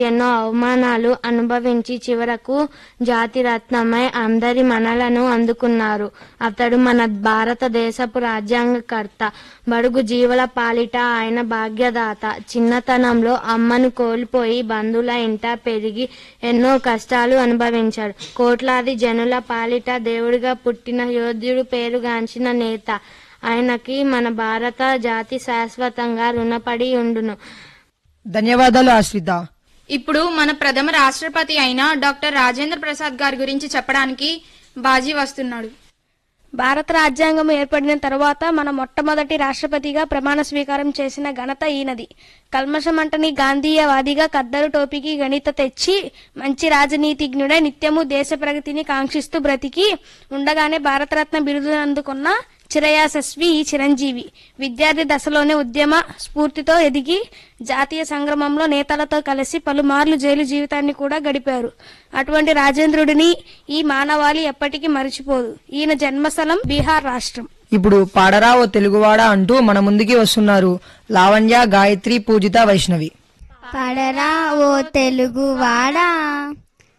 ఎన్నో అవమానాలు అనుభవించి చివరకు జాతిరత్నమై అందరి మనలను అందుకున్నారు అతడు మన భారతదేశపు రాజ్యాంగకర్త బడుగు జీవుల పాలిట ఆయన భాగ్యదాత చిన్నతనంలో అమ్మను కోల్పోయి బంధువుల ఇంట పెరిగి ఎన్నో కష్టాలు అనుభవించాడు కోట్లాది జనుల పాలిట దేవుడిగా పుట్టిన యోధుడు పేరుగాంచిన నేత ఆయనకి మన భారత జాతి శాశ్వతంగా రుణపడి ఉండును ధన్యవాదాలు ఆశ్రిత ఇప్పుడు మన ప్రథమ రాష్ట్రపతి అయిన డాక్టర్ రాజేంద్ర ప్రసాద్ గారి గురించి చెప్పడానికి బాజీ వస్తున్నాడు భారత రాజ్యాంగం ఏర్పడిన తర్వాత మన మొట్టమొదటి రాష్ట్రపతిగా ప్రమాణ స్వీకారం చేసిన ఘనత ఈయనది కల్మషమంటని గాంధీయవాదిగా కద్దరు టోపీకి గణిత తెచ్చి మంచి రాజనీతిజ్ఞుడై నిత్యము దేశ ప్రగతిని కాంక్షిస్తూ బ్రతికి ఉండగానే భారతరత్న బిరుదును అందుకున్న చిరయాసస్వి ఈ చిరంజీవి విద్యార్థి దశలోనే ఉద్యమ స్ఫూర్తితో ఎదిగి జాతీయ సంగ్రమంలో నేతలతో కలిసి పలుమార్లు జైలు జీవితాన్ని కూడా గడిపారు అటువంటి రాజేంద్రుడిని ఈ మానవాళి ఎప్పటికీ మరిచిపోదు ఈయన జన్మస్థలం బీహార్ రాష్ట్రం ఇప్పుడు పాడరా ఓ తెలుగువాడ అంటూ మన ముందుకి వస్తున్నారు లావణ్య గాయత్రి పూజిత వైష్ణవి పడరా ఓ తెలుగువాడా